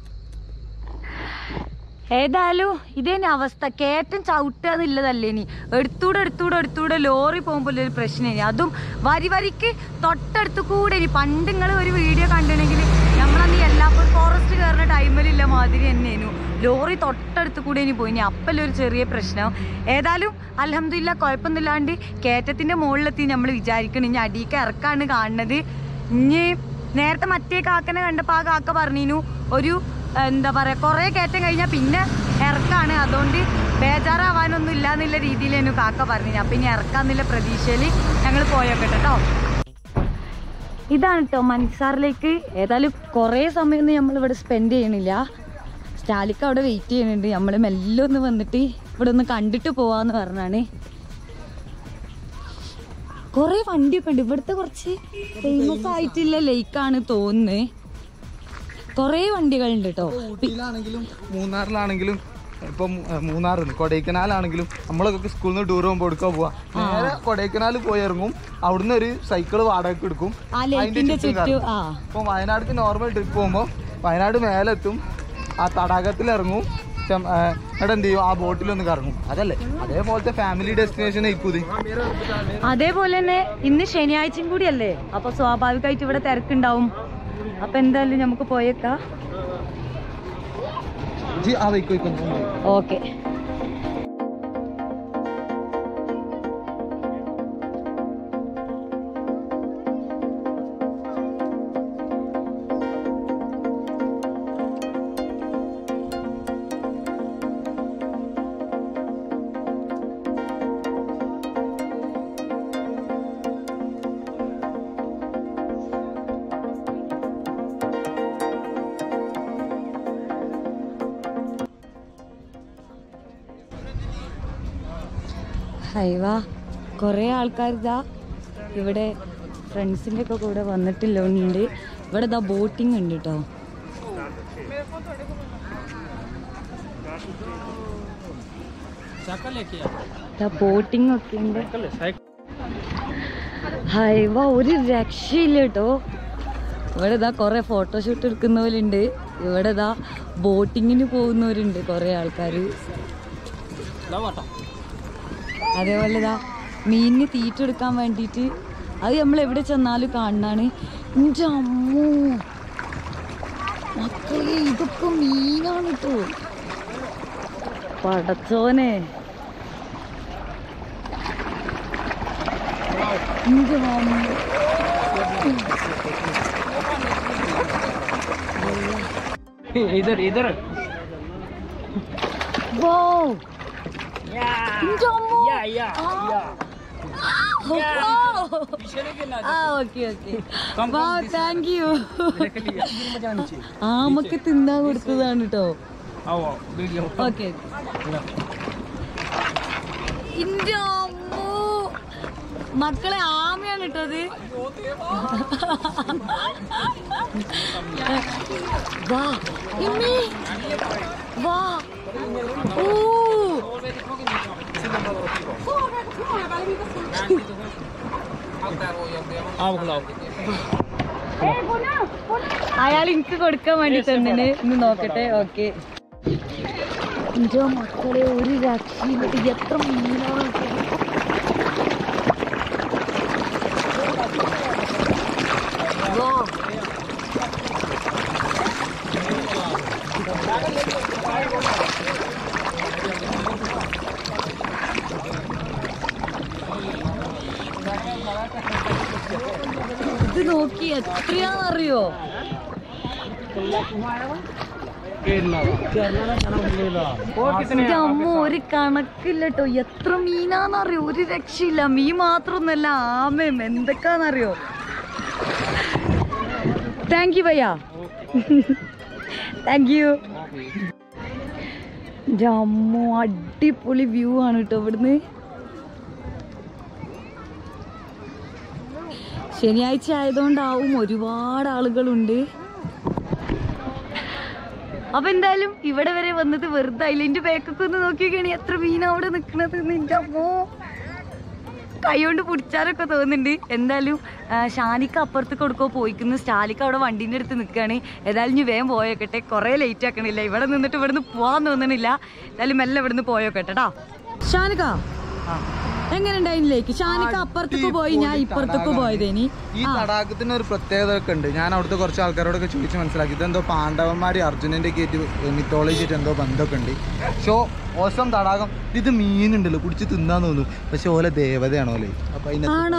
ഏതായാലും ഇതന്നെ അവസ്ഥ കയറ്റം ചവിട്ടുക എന്നുള്ളതല്ലേ ഇനി എടുത്തൂടെ എടുത്തൂടെ എടുത്തൂടെ ലോറി പോകുമ്പോൾ ഒരു പ്രശ്നമിനി അതും വരി വരിക്ക് തൊട്ടടുത്ത് കൂടെ ഇനി പണ്ട് നിങ്ങൾ ഒരു വീഡിയോ കണ്ടിട്ടുണ്ടെങ്കിൽ നമ്മളന്ന് എല്ലാപ്പോഴും ഫോറസ്റ്റ് കയറുന്ന ടൈമിലില്ല മാതിരി തന്നെയായിരുന്നു ലോറി തൊട്ടടുത്ത് കൂടെ ഇനി പോയി ഇനി അപ്പല്ലേ ഒരു ചെറിയ പ്രശ്നം ഏതായാലും അലഹമില്ല കുഴപ്പമൊന്നുമില്ലാണ്ട് കയറ്റത്തിന്റെ മുകളിലെത്തി നമ്മൾ വിചാരിക്കണം ഇനി അടിയിക്ക് ഇറക്കാണ് കാണുന്നത് ഇനി നേരത്തെ മറ്റേ കാക്കനെ കണ്ടപ്പോൾ ആ കാക്ക പറഞ്ഞിരുന്നു ഒരു എന്താ പറയാ കുറെ കയറ്റം കഴിഞ്ഞാൽ പിന്നെ ഇറക്കാണ് അതുകൊണ്ട് ബേജാറാവാനൊന്നും ഇല്ല എന്നുള്ള രീതിയിലായിരുന്നു കാക്ക പറഞ്ഞത് അപ്പൊ ഇനി ഇറക്കാന്നുള്ള പ്രതീക്ഷയിൽ ഞങ്ങൾ പോയോക്കട്ടെ കേട്ടോ ഇതാണ് കേട്ടോ മൻസാറിലേക്ക് ഏതായാലും കുറേ സമയമൊന്നും നമ്മൾ ഇവിടെ സ്പെൻഡ് ചെയ്യണില്ല സ്റ്റാലിക്ക് അവിടെ വെയിറ്റ് ചെയ്യുന്നുണ്ട് നമ്മൾ മെല്ലെ ഒന്ന് വന്നിട്ട് ഇവിടെ ഒന്ന് കണ്ടിട്ട് പോവാന്ന് പറഞ്ഞാണ് കുറേ വണ്ടിയൊക്കെ ഉണ്ട് ഇവിടുത്തെ കുറച്ച് ഫേമസ് ആയിട്ടുള്ള ലേക്കാണ് തോന്നുന്നത് കുറേ വണ്ടികളുണ്ട് കേട്ടോ ഊട്ടിയിലാണെങ്കിലും മൂന്നാറിലാണെങ്കിലും ഇപ്പം ഏഹ്, മൂന്നാർ കൊടൈക്കനാലാണെങ്കിലും നമ്മളൊക്കെ സ്കൂളിൽ നിന്ന് ടൂർ പോകുമ്പോൾ എടുക്കാൻ പോവാ നേരെ കൊടൈക്കനാൽ പോയി ഇറങ്ങും അവിടുന്ന് ഒരു സൈക്കിൾ വാടകയ്ക്ക് എടുക്കും ആ ലേക്കിന്റെ ചുറ്റും കറങ്ങും. ആ ഇപ്പം വയനാട്ടിലേക്ക് നോർമൽ ട്രിപ്പ് പോകുമ്പോൾ വയനാട് മേലെത്തും ആ തടാകത്തിൽ ഇറങ്ങും ചെം- ഏഹ്, എന്നിട്ട് എന്ത് ചെയ്യും ആ ബോട്ടിലൊന്ന് കറങ്ങും അതല്ലേ അതേപോലത്തെ ഫാമിലി ഡെസ്റ്റിനേഷൻ ആയിരിക്കും ഇത് അതേപോലെ തന്നെ ഇന്ന് ശനിയാഴ്ചയും കൂടിയല്ലേ അപ്പൊ സ്വാഭാവികമായിട്ട് ഇവിടെ തിരക്കുണ്ടാവും അപ്പൊ എന്തായാലും നമുക്ക് പോയേക്കാം ജി, ആ വയ്ക്കോ വയ്ക്കോ ഓക്കെ ഹൈവാ കുറേ ആൾക്കാർ ഇതാ ഇവിടെ ഫ്രണ്ട്സിൻ്റെ ഒക്കെ കൂടെ വന്നിട്ടില്ലോണ്ട് ഇവിടെ ഇതാ ബോട്ടിംഗ് ഉണ്ട് കേട്ടോ ബോട്ടിംഗ് ഒക്കെ ഉണ്ട് ഹൈവ ഒരു രക്ഷയില്ല കേട്ടോ ഇവിടെ ഇതാ കുറെ ഫോട്ടോഷൂട്ട് എടുക്കുന്നവരുണ്ട് ഇവിടെ ഇതാ ബോട്ടിങ്ങിന് പോകുന്നവരുണ്ട് കുറെ ആൾക്കാർ അതേപോലെ ഇതാ മീനിന് തീറ്റ എടുക്കാൻ വേണ്ടിയിട്ട് അത് നമ്മൾ എവിടെ ചെന്നാലും കാണുന്നതാണ് എൻ്റെ അമ്മോ മക്കളെ ഇതൊക്കെ മീനാണ് കേട്ടോ പടച്ചോനെ എൻ്റെ അമ്മ इधर इधर വോ എൻ്റെ അമ്മോ या या या ആ ഓക്കെ ഓക്കെ വാ താങ്ക് യു ആമക്ക് തിന്നാൻ കൊടുത്തതാണ് കേട്ടോ आओ वीडियो ഓക്കെ ഇന്റെ അമ്മോ മക്കളെ ആമയാണ് ഇട്ടത് വാ ഇമ്മി വാ ഓ आओ खिलाओ അയാൾ എനിക്ക് കൊടുക്കാൻ വേണ്ടി തന്നിന് ഇന്ന് നോക്കട്ടെ ഓക്കെ എന്റെ മക്കളെ ഒരു രക്ഷയില്ല ഇത് എത്ര മീനാണ് വാ. ഇത് നോക്കി എത്രയാണെന്നറിയോ എന്റെ അമ്മ ഒരു കണക്കില്ല കേട്ടോ എത്ര മീനാന്നറിയോ ഒരു രക്ഷയില്ല മീൻ മാത്രമൊന്നുമല്ല ആമയും എന്തൊക്കെയാന്നറിയോ താങ്ക് യു ഭയ്യ താങ്ക് യു എന്റെ അമ്മ അടിപൊളി വ്യൂ ആണ് കേട്ടോ ഇവിടുന്ന് ശനിയാഴ്ച ആയതുകൊണ്ടാവും ഒരുപാട് ആളുകളുണ്ട് അപ്പൊ എന്തായാലും ഇവിടെ വരെ വന്നത് വെറുതെ ആയില്ല എന്റെ ബാക്കൊക്കെ ഒന്ന് നോക്കിയൊക്കെയാണ് എത്ര മീനാ അവിടെ നിക്കണത് നിന്റെ അമ്മോ കൈ കൊണ്ട് പിടിച്ചാലൊക്കെ തോന്നുന്നുണ്ട് എന്തായാലും ആ, ഷാനിക്ക് അപ്പുറത്ത് കൊടുക്കോ പോയിക്കുന്നു സ്റ്റാലിക്ക് അവിടെ വണ്ടീൻ്റെ അടുത്ത് നിൽക്കുകയാണ് ഏതായാലും ഇനി വേഗം പോയോക്കട്ടെ കുറേ ലേറ്റ് ആക്കണില്ല ഇവിടെ നിന്നിട്ട് ഇവിടുന്ന് പോകാൻ തോന്നണില്ല എന്തായാലും മെല്ലെ ഇവിടുന്ന് പോയോക്കട്ടെ കേട്ടോ ഷാനിക്ക എങ്ങനെ ഉണ്ടായില്ലേക്ക് ഷാനിക്ക അപ്പുറത്തേക്ക് പോയി ഞാൻ ഇപ്പുറത്തേക്ക് പോയതേനി ഈ തടാകത്തിന് ഒരു പ്രത്യേകത ഒക്കെ ഉണ്ട് ഞാൻ അവിടുത്തെ കുറച്ച് ആൾക്കാരോടൊക്കെ ചോദിച്ച് മനസ്സിലാക്കി ഇതെന്തോ പാണ്ഡവന്മാര് അർജുനന്റെ ഒക്കെ ആയിട്ട് മിത്തോളജി ആയിട്ട് എന്തോ ബന്ധമൊക്കെ ഉണ്ട് ഷോ ഓസം തടാകം ഇത് മീനുണ്ടല്ലോ കുടിച്ച് തിന്നാൻ തോന്നുന്നു പക്ഷെ ഓലെ ദേവതയാണോ ഓലെ അപ്പൊ അതിന് ആണോ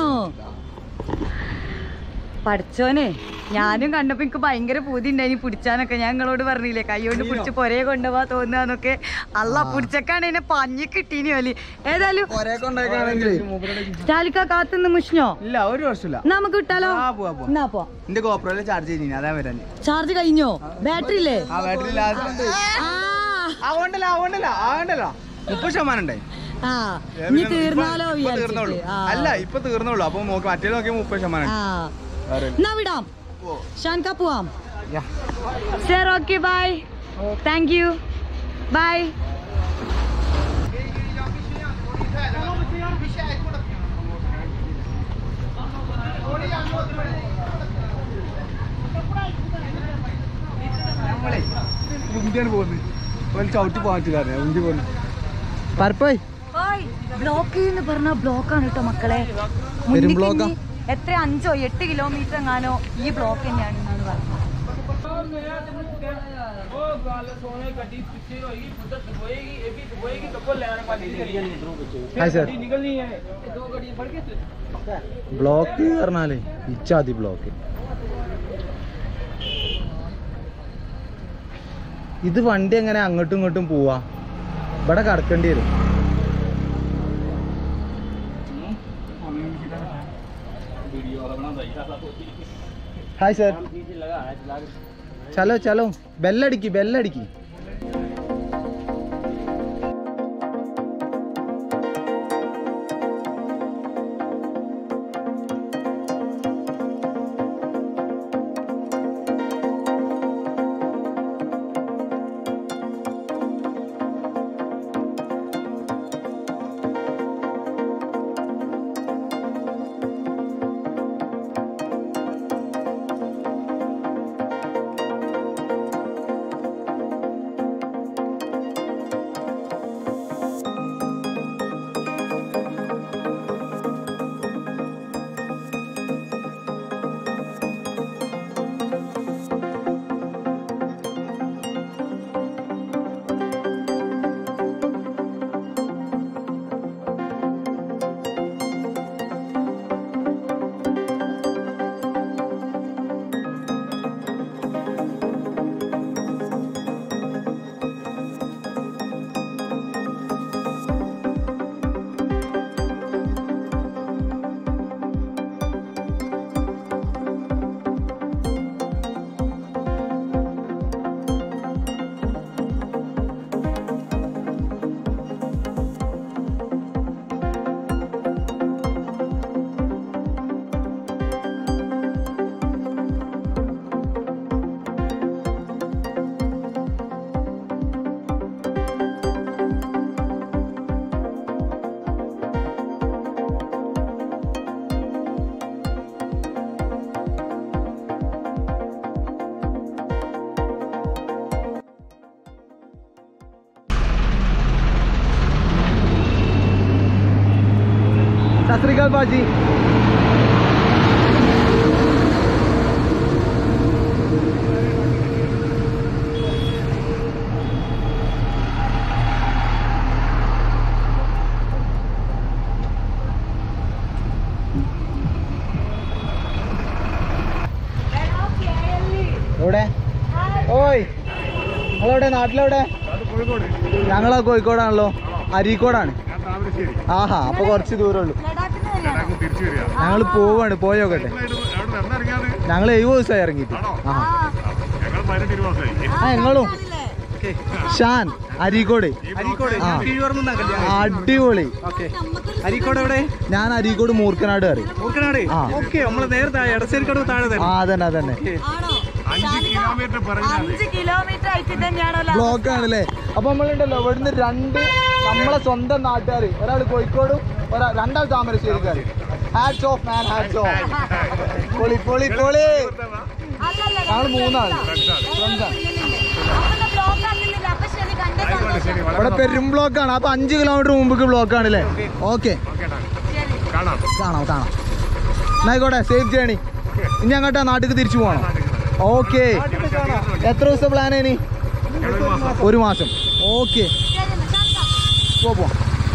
പഠിച്ചോനെ ഞാനും കണ്ടപ്പോ എനിക്ക് ഭയങ്കര പൂതി ഉണ്ടായി പിടിച്ചാനൊക്കെ ഞാൻ നിങ്ങളോട് പറഞ്ഞില്ലേ കൈ കൊണ്ട് പിടിച്ച് പൊരയെ കൊണ്ടുപോവാ തോന്നുന്നൊക്കെ അല്ല പിടിച്ചക്കാണ് എന്നെ പഞ്ഞി കിട്ടീനി ഓലി ഏതായാലും കൊറേയൊക്കെ ഉണ്ടാക്കുകയാണെങ്കിൽ സ്റ്റാലിക്ക കാത്തുനിന്ന് മുഷ്ണോ ഇല്ല ഒരു വർഷമില്ല എന്നാ നമുക്ക് വിട്ടാലോ ആ പോവാ പോവാ എന്നാ പോ എന്റെ ഗോപ്രോയില് ചാർജ് ചെയ്തിനി അതാ വരാൻ ചാർജ് കഴിഞ്ഞോ ബാറ്ററി ഇല്ലേ ആ ബാറ്ററി ഇല്ലാതെ ആ ആവണ്ടല്ല ആവണ്ടല്ല ആവണ്ടല്ല മുപ്പത് ശതമാനം ഉണ്ടായി ആ ഇനി തീർന്നാലോ ഇപ്പൊ തീർന്നുള്ളൂ വിചാരിച്ചിട്ട് ആ അല്ല ഇപ്പൊ തീർന്നുള്ളൂ അപ്പൊ നോക്കി മറ്റേ നോക്കിയ മുപ്പത് ശതമാനം ആ വേറെ എന്നാ വിടാം ഷാൻക പോവാം sir okay bye thank you bye ഉന്തിയാണ് പോകുന്നത് ഒരു ചവിട്ടി പോകാൻ പറ്റില്ല ഉന്തി പോകുന്നു പരപ്പായി ബ്ലോക്ക് എന്ന് പറഞ്ഞ ബ്ലോക്കാണ് കേട്ടോ മക്കളെ പെരും മുന്നിക്ക് ബ്ലോക്കാ? ഇനി എത്ര അഞ്ചോ എട്ട് കിലോമീറ്റർ എങ്ങാനോ ഈ ബ്ലോക്ക് തന്നെയാണ് എന്നാണ് പറഞ്ഞത് ഹായ് സാർ ബ്ലോക്ക് പറഞ്ഞാലേ ഇച്ചാതി ബ്ലോക്ക് ഇത് വണ്ടി എങ്ങനെ അങ്ങോട്ടും ഇങ്ങോട്ടും പോവാ ഇവിടെ കടക്കേണ്ടി വരും ഹായ് സർ ചലോ ചലോ ബെല്ലടിക്ക് ബെല്ലടിക്ക് ശ്രീകാന്ത് ബാജി എവിടെ ഓയ് നിങ്ങളെവിടെ നാട്ടിലെവിടെ ഞങ്ങളാ കോഴിക്കോടാണല്ലോ അരീക്കോടാണ് ആഹാ അപ്പൊ കുറച്ച് ദൂരമുള്ളൂ ഞങ്ങൾ പോവാണ് പോയോക്കട്ടെ ഞങ്ങൾ എഴുപത് ദിവസമായി ഇറങ്ങിയിട്ട് ആഹാ ആ ഞങ്ങളും ഷാൻ അരീക്കോട് ആ. അടിപൊളി അരീക്കോട് എവിടെ ഞാൻ അരീക്കോട് മൂർക്കനാട് കയറി മൂർക്കനാട് ആ. ഓക്കെ നമ്മള് നേരത്തെ എടശ്ശേരിക്കോട് താഴെ ആ അതന്നെ അതന്നെ അഞ്ച് കിലോമീറ്റർ ആയിട്ട് തന്നെയാണല്ലോ ബ്ലോക്ക് ആണല്ലേ അപ്പൊ നമ്മളുണ്ടല്ലോ ഇവിടുന്ന് രണ്ട് നമ്മളെ സ്വന്തം നാട്ടുകാർ ഒരാൾ കോഴിക്കോടും ഒരാൾ രണ്ടാൾ താമരശ്ശേരിക്കാർ hats off man hats off പൊളി പൊളി പൊളി ഞങ്ങൾ മൂന്നാള് ഇവിടെ പെരും ബ്ലോക്കാണ് അപ്പൊ അഞ്ച് കിലോമീറ്റർ മുമ്പ് ബ്ലോക്ക് ആണ് അല്ലേ ഓക്കെ കാണാം കാണാം എന്നായിക്കോട്ടെ സേഫ് ജേണി ഇനി അങ്ങോട്ടാ നാട്ടിൽ തിരിച്ചു പോകണം ഓക്കെ എത്ര ദിവസം പ്ലാൻ ഇനി ഒരു മാസം ഓക്കെ പോവാം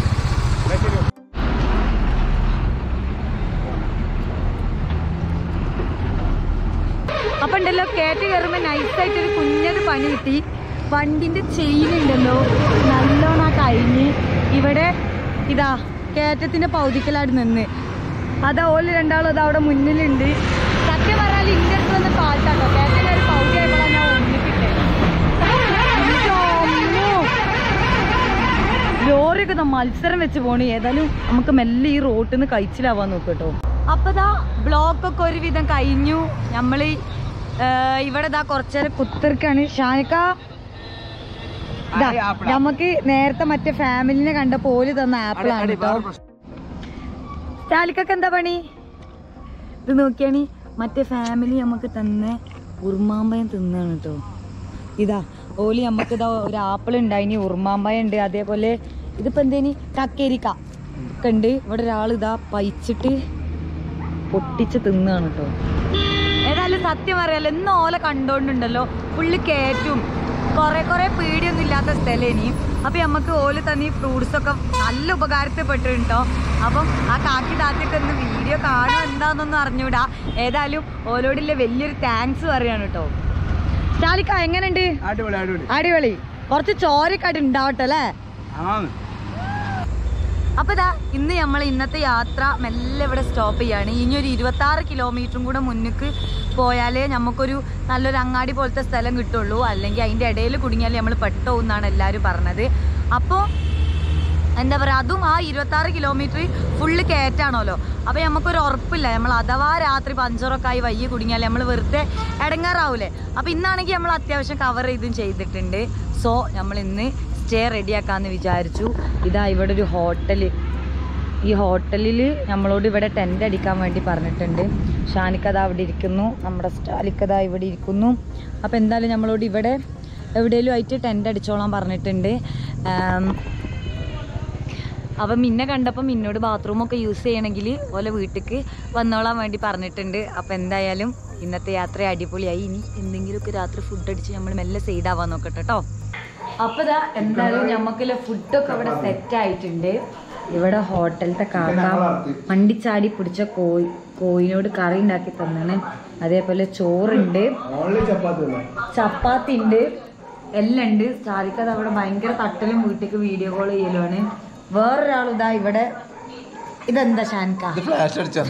അപ്പൊ ഉണ്ടല്ലോ കയറ്റി കയറുമ്പോ നൈസായിട്ട് ഒരു കുഞ്ഞൊരു പണി കിട്ടി വണ്ടിന്റെ ചെയിൻ ഉണ്ടല്ലോ നല്ലോണം ആ കഴിഞ്ഞ് ഇവിടെ ഇതാ കയറ്റത്തിന്റെ പൗതിക്കലായിട്ട് നിന്ന് അതാ ഓല് രണ്ടാളും അത് അവിടെ മുന്നിലുണ്ട് സത്യം പറഞ്ഞാൽ ഇന്റെ അടുത്ത് വന്ന് പാട്ടാട്ടോ കയറ്റന്റെ ഒരു പൗതി ആയപ്പോഴാണ് ഞാൻ ഒന്നിപ്പിട്ടേ ലോറിയൊക്കെ ദാ മത്സരം വെച്ച് പോണു ഏതായാലും നമുക്ക് മെല്ലെ ഈ റോട്ടിൽ നിന്ന് കഴിച്ചിലാവാൻ നോക്കും കേട്ടോ അപ്പൊ ദാ ബ്ലോക്ക് ഒക്കെ ഒരുവിധം കഴിഞ്ഞു നമ്മള് ഇവിടെ ദാ കുറച്ചേരം കുത്തിർക്കാണ് ഷാനിക്ക ദാ, നമുക്ക് നേരത്തെ മറ്റേ ഫാമിലിനെ കണ്ട പോല് തന്ന ആപ്പിളാണ് കേട്ടോ ഷാലിക്കൊക്കെ എന്താ പണി ഇത് നോക്കിയാണി മറ്റേ ഫാമിലി നമുക്ക് തന്നെ ഉറുമാമ്പയം തിന്നാണ് കേട്ടോ ഇതാ ഓലി നമുക്ക് ഇതാ ഒരു ആപ്പിൾ ഉണ്ടായിനി ഉറുമാമ്പയം ഉണ്ട് അതേപോലെ ഇതിപ്പോ എന്തേനി കക്കേരിക്ക ഒക്കെ ഉണ്ട് ഇവിടെ ഒരാൾ ഇതാ പയിച്ചിട്ട് പൊട്ടിച്ച് തിന്നാണ് കേട്ടോ ഏതായാലും സത്യം പറയാലോ ഇന്ന് ഓല കണ്ടോണ്ടുണ്ടല്ലോ ഫുള്ള് കയറ്റും കുറെ കുറെ പീടിയൊന്നും ഇല്ലാത്ത സ്ഥലം ഇനി അപ്പൊ നമുക്ക് ഓല് തന്നെ ഈ ഫ്രൂട്ട്സ് ഒക്കെ നല്ല ഉപകാരത്തിൽപ്പെട്ടിട്ടുണ്ടോ അപ്പം ആ കാക്കി താത്തൊക്കെ ഒന്ന് വീഡിയോ കാണും എന്താന്നൊന്നും അറിഞ്ഞൂടാ ഏതായാലും ഓലോടില്ല വലിയൊരു താങ്ക്സ് പറയാണ് കേട്ടോ ചാലിക്ക എങ്ങനെയുണ്ട് അടിപൊളി അടിപൊളി അടിപൊളി കുറച്ച് ചോരക്കാട് ഉണ്ടാവട്ടെ അല്ലേ ആണ് അപ്പൊ ഇതാ ഇന്ന് നമ്മൾ ഇന്നത്തെ യാത്ര മെല്ലെ ഇവിടെ സ്റ്റോപ്പ് ചെയ്യാണ് ഇനി ഒരു ഇരുപത്തി ആറ് കിലോമീറ്ററും കൂടെ മുന്നിക്ക് പോയാലേ നമുക്കൊരു നല്ലൊരു അങ്ങാടി പോലത്തെ സ്ഥലം കിട്ടുള്ളൂ അല്ലെങ്കിൽ അതിന്റെ ഇടയിൽ കുടുങ്ങിയാലേ നമ്മൾ പെട്ടോ എന്നാണ് എല്ലാവരും പറഞ്ഞത് അപ്പോൾ എന്താ പറയുക അതും ആ ഇരുപത്തി ആറ് കിലോമീറ്റർ ഫുള്ള് കയറ്റാണല്ലോ അപ്പോൾ നമുക്കൊരു ഉറപ്പില്ല നമ്മൾ അഥവാ രാത്രി പഞ്ചറൊക്കെ ആയി വയ്യ കുടുങ്ങിയാൽ നമ്മൾ വെറുതെ ഇടങ്ങാറാവൂലേ അപ്പോൾ ഇന്നാണെങ്കിൽ നമ്മൾ അത്യാവശ്യം കവർ ചെയ്തും ചെയ്തിട്ടുണ്ട് സോ നമ്മൾ ഇന്ന് സ്റ്റേ റെഡിയാക്കാമെന്ന് വിചാരിച്ചു ഇതാ ഇവിടെ ഒരു ഹോട്ടൽ ഈ ഹോട്ടലിൽ നമ്മളോട് ഇവിടെ ടെൻ്റ് അടിക്കാൻ വേണ്ടി പറഞ്ഞിട്ടുണ്ട് ഷാനിക്കഥ അവിടെ ഇരിക്കുന്നു നമ്മുടെ സ്റ്റാലിക്കഥ ഇവിടെ ഇരിക്കുന്നു അപ്പോൾ എന്തായാലും നമ്മളോട് ഇവിടെ എവിടെയെങ്കിലും ആയിട്ട് ടെൻ്റ് അടിച്ചോളാൻ പറഞ്ഞിട്ടുണ്ട് ആം, അപ്പം മിന്നെ കണ്ടപ്പോൾ മിന്നോട് ബാത്റൂമൊക്കെ യൂസ് ചെയ്യണമെങ്കിൽ ഓലെ വീട്ടിലേക്ക് വന്നോളാൻ വേണ്ടി പറഞ്ഞിട്ടുണ്ട് അപ്പം എന്തായാലും ഇന്നത്തെ യാത്ര അടിപൊളിയായി ഇനി എന്തെങ്കിലുമൊക്കെ രാത്രി ഫുഡ് അടിച്ച് നമ്മൾ മെല്ലെ സൈഡാവാൻ നോക്കട്ടെ കേട്ടോ അപ്പോൾ ഇതാ എന്തായാലും നമുക്കുള്ള ഫുഡൊക്കെ ഇവിടെ സെറ്റ് ആയിട്ടുണ്ട് ഇവിടെ ഹോട്ടലത്തെ കാക്ക മണ്ടിച്ചാടി പിടിച്ച കോഴി കോഴിനോട് കറി ഉണ്ടാക്കി തന്നാണ് അതേപോലെ ചോറുണ്ട് ചപ്പാത്തി ഉണ്ട് എല്ലാം ഉണ്ട് സാധിക്കാതെ അവിടെ ഭയങ്കര തട്ടലും വീട്ടിലേക്ക് വീഡിയോ കോൾ ചെയ്യലുമാണ് വേറൊരാൾ ഇതാ ഇവിടെ ഇതെന്താ ഷാൻക ഇത് ഫ്ലാഷ് അടിച്ചാ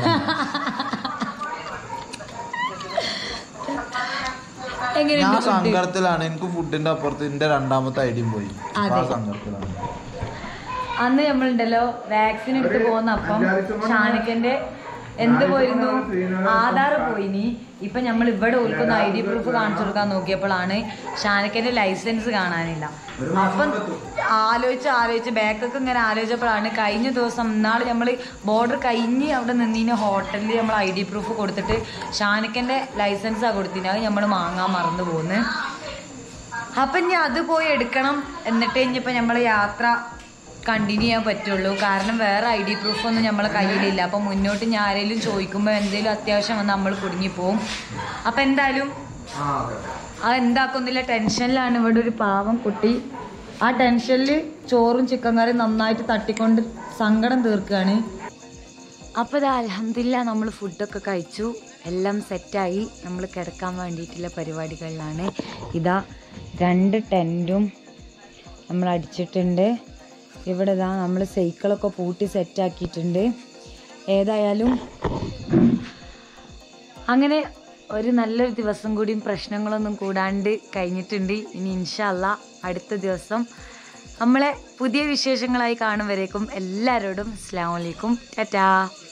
ഞാൻ എങ്ങനെയുണ്ട് food? സങ്കടത്തിലാണ് എനിക്ക് ഫുഡിന്റെ അപ്പുറത്ത് എന്റെ രണ്ടാമത്തെ ഐഡിയും പോയി ആ അതെ. സങ്കടത്തിലാണ് അന്ന് നമ്മളുണ്ടല്ലോ വാക്സിൻ എടുത്ത് പോകുന്നപ്പം ഷാനിക്കന്റെ എന്ത് പോയിരുന്നു ആധാർ പോയിനി ഇപ്പൊ നമ്മൾ ഇവിടെ ഓൽക്കുന്ന ഐ ഡി പ്രൂഫ് കാണിച്ചു കൊടുക്കാൻ നോക്കിയപ്പോഴാണ് ഷാനിക്കന്റെ ലൈസൻസ് കാണാനില്ല അപ്പം ആലോചിച്ച് ആലോചിച്ച് ബാക്കൊക്കെ ഇങ്ങനെ ആലോചിച്ചപ്പോഴാണ് കഴിഞ്ഞ ദിവസം ഇന്നാള് നമ്മൾ ബോർഡർ കഴിഞ്ഞ് അവിടെ നിന്നീന് ഹോട്ടലിൽ നമ്മൾ ഐ ഡി പ്രൂഫ് കൊടുത്തിട്ട് ഷാനിക്കന്റെ ലൈസൻസാണ് കൊടുത്തിന് അത് നമ്മൾ വാങ്ങാൻ മറന്നു പോകുന്നു അപ്പം ഇനി അത് പോയി എടുക്കണം എന്നിട്ട് ഇനിയിപ്പോൾ നമ്മൾ യാത്ര കണ്ടിന്യൂ ചെയ്യാൻ പറ്റുള്ളൂ കാരണം വേറെ ഐ ഡി പ്രൂഫൊന്നും നമ്മളെ കയ്യിലില്ല അപ്പം മുന്നോട്ട് ഞാൻ ആരെങ്കിലും ചോദിക്കുമ്പോൾ എന്തെങ്കിലും അത്യാവശ്യം വന്ന് നമ്മൾ കുടുങ്ങിപ്പോവും അപ്പം എന്തായാലും അത് എന്താക്കുന്നില്ല ടെൻഷനിലാണ് ഇവിടെ ഒരു പാവം കുട്ടി ആ ടെൻഷനിൽ ചോറും ചിക്കൻ കറിയും നന്നായിട്ട് തട്ടിക്കൊണ്ട് സങ്കടം തീർക്കുകയാണ് അപ്പോൾ ഇത് അലഹമില്ല നമ്മൾ ഫുഡൊക്കെ കഴിച്ചു എല്ലാം സെറ്റായി നമ്മൾ കിടക്കാൻ വേണ്ടിയിട്ടുള്ള പരിപാടികളിലാണ് ഇതാ രണ്ട് ടെൻറ്റും നമ്മൾ അടിച്ചിട്ടുണ്ട് ഇവിടെ ഇതാ നമ്മൾ സൈക്കിളൊക്കെ പൂട്ടി സെറ്റാക്കിയിട്ടുണ്ട് ഏതായാലും അങ്ങനെ ഒരു നല്ലൊരു ദിവസം കൂടിയും പ്രശ്നങ്ങളൊന്നും കൂടാണ്ട് കഴിഞ്ഞിട്ടുണ്ട് ഇനി ഇൻഷല്ല അടുത്ത ദിവസം നമ്മളെ പുതിയ വിശേഷങ്ങളായി കാണും വരേക്കും എല്ലാവരോടും അസ്സാം വലൈക്കും ടാറ്റാ